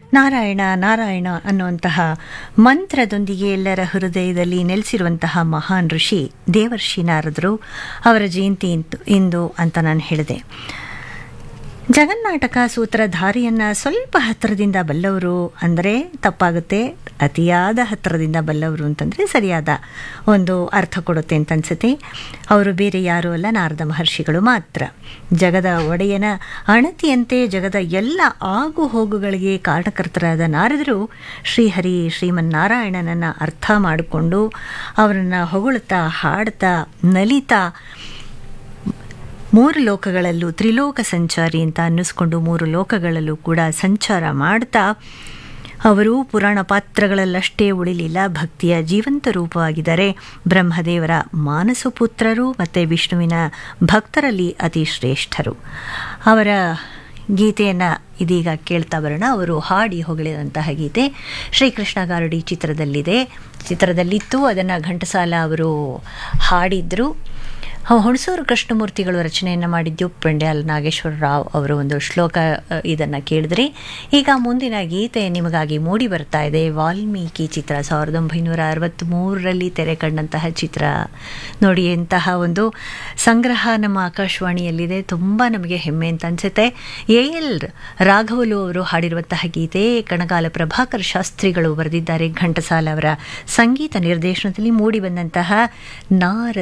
ನಾರಾಯಣ ನಾರಾಯಣ ಅನ್ನುವಂತಹ ಮಂತ್ರದೊಂದಿಗೆ ಎಲ್ಲರ ಹೃದಯದಲ್ಲಿ ನೆಲೆಸಿರುವಂತಹ ಮಹಾನ್ ಋಷಿ ದೇವರ್ಷಿ ನಾರದರು ಅವರ ಜಯಂತಿ ಇಂತು ಇಂದು ಅಂತ ನಾನು ಹೇಳಿದೆ ಜಗನ್ನಾಟಕ ಸೂತ್ರಧಾರಿಯನ್ನು ಸ್ವಲ್ಪ ಹತ್ತಿರದಿಂದ ಬಲ್ಲವರು ಅಂದರೆ ತಪ್ಪಾಗುತ್ತೆ ಅತಿಯಾದ ಹತ್ತಿರದಿಂದ ಬಲ್ಲವರು ಅಂತಂದರೆ ಸರಿಯಾದ ಒಂದು ಅರ್ಥ ಕೊಡುತ್ತೆ ಅಂತ ಅನ್ಸುತ್ತೆ ಅವರು ಬೇರೆ ಯಾರೂ ಅಲ್ಲ ನಾರದ ಮಹರ್ಷಿಗಳು ಮಾತ್ರ ಜಗದ ಒಡೆಯನ ಅಣತಿಯಂತೆ ಜಗದ ಎಲ್ಲ ಆಗು ಹೋಗುಗಳಿಗೆ ಕಾರಣಕರ್ತರಾದ ನಾರದರು ಶ್ರೀಹರಿ ಶ್ರೀಮನ್ನಾರಾಯಣನನ್ನು ಅರ್ಥ ಮಾಡಿಕೊಂಡು ಅವರನ್ನು ಹೊಗಳುತ್ತಾ ಹಾಡ್ತಾ ನಲಿತಾ ಮೂರು ಲೋಕಗಳಲ್ಲೂ ತ್ರಿಲೋಕ ಸಂಚಾರಿ ಅಂತ ಅನ್ನಿಸ್ಕೊಂಡು ಮೂರು ಲೋಕಗಳಲ್ಲೂ ಕೂಡ ಸಂಚಾರ ಮಾಡ್ತಾ ಅವರು ಪುರಾಣ ಪಾತ್ರಗಳಲ್ಲಷ್ಟೇ ಉಳಿಲಿಲ್ಲ ಭಕ್ತಿಯ ಜೀವಂತ ರೂಪವಾಗಿದ್ದಾರೆ ಬ್ರಹ್ಮದೇವರ ಮಾನಸಪುತ್ರರು ಮತ್ತು ವಿಷ್ಣುವಿನ ಭಕ್ತರಲ್ಲಿ ಅತಿ ಶ್ರೇಷ್ಠರು ಅವರ ಗೀತೆಯನ್ನು ಇದೀಗ ಕೇಳ್ತಾ ಬರೋಣ ಅವರು ಹಾಡಿ ಹೊಗಳಿದಂತಹ ಗೀತೆ ಶ್ರೀಕೃಷ್ಣ ಗಾರುಡಿ ಚಿತ್ರದಲ್ಲಿದೆ ಚಿತ್ರದಲ್ಲಿತ್ತು ಅದನ್ನು ಘಂಟಸಾಲ ಅವರು ಹಾಡಿದ್ರು ಹುಣಸೂರು ಕೃಷ್ಣಮೂರ್ತಿಗಳು ರಚನೆಯನ್ನು ಮಾಡಿದ್ದು ಪೆಂಡ್ಯಾಲ್ ನಾಗೇಶ್ವರ ರಾವ್ ಅವರ ಒಂದು ಶ್ಲೋಕ ಇದನ್ನು ಕೇಳಿದ್ರಿ ಈಗ ಮುಂದಿನ ಗೀತೆ ನಿಮಗಾಗಿ ಮೂಡಿ ಬರ್ತಾ ಇದೆ ವಾಲ್ಮೀಕಿ ಚಿತ್ರ ಸಾವಿರದ ಒಂಬೈನೂರ ಅರವತ್ತ್ಮೂರರಲ್ಲಿ ತೆರೆ ಕಂಡಂತಹ ಚಿತ್ರ ನೋಡಿ ಎಂತಹ ಒಂದು ಸಂಗ್ರಹ ನಮ್ಮ ಆಕಾಶವಾಣಿಯಲ್ಲಿದೆ ತುಂಬ ನಮಗೆ ಹೆಮ್ಮೆ ಅಂತ ಅನಿಸುತ್ತೆ ಎ ಎಲ್ ರಾಘವಲು ಅವರು ಹಾಡಿರುವಂತಹ ಗೀತೆ ಕಣಗಾಲ ಪ್ರಭಾಕರ್ ಶಾಸ್ತ್ರಿಗಳು ಬರೆದಿದ್ದಾರೆ ಘಂಟಸಾಲ ಅವರ ಸಂಗೀತ ನಿರ್ದೇಶನದಲ್ಲಿ ಮೂಡಿ ಬಂದಂತಹ ನಾರ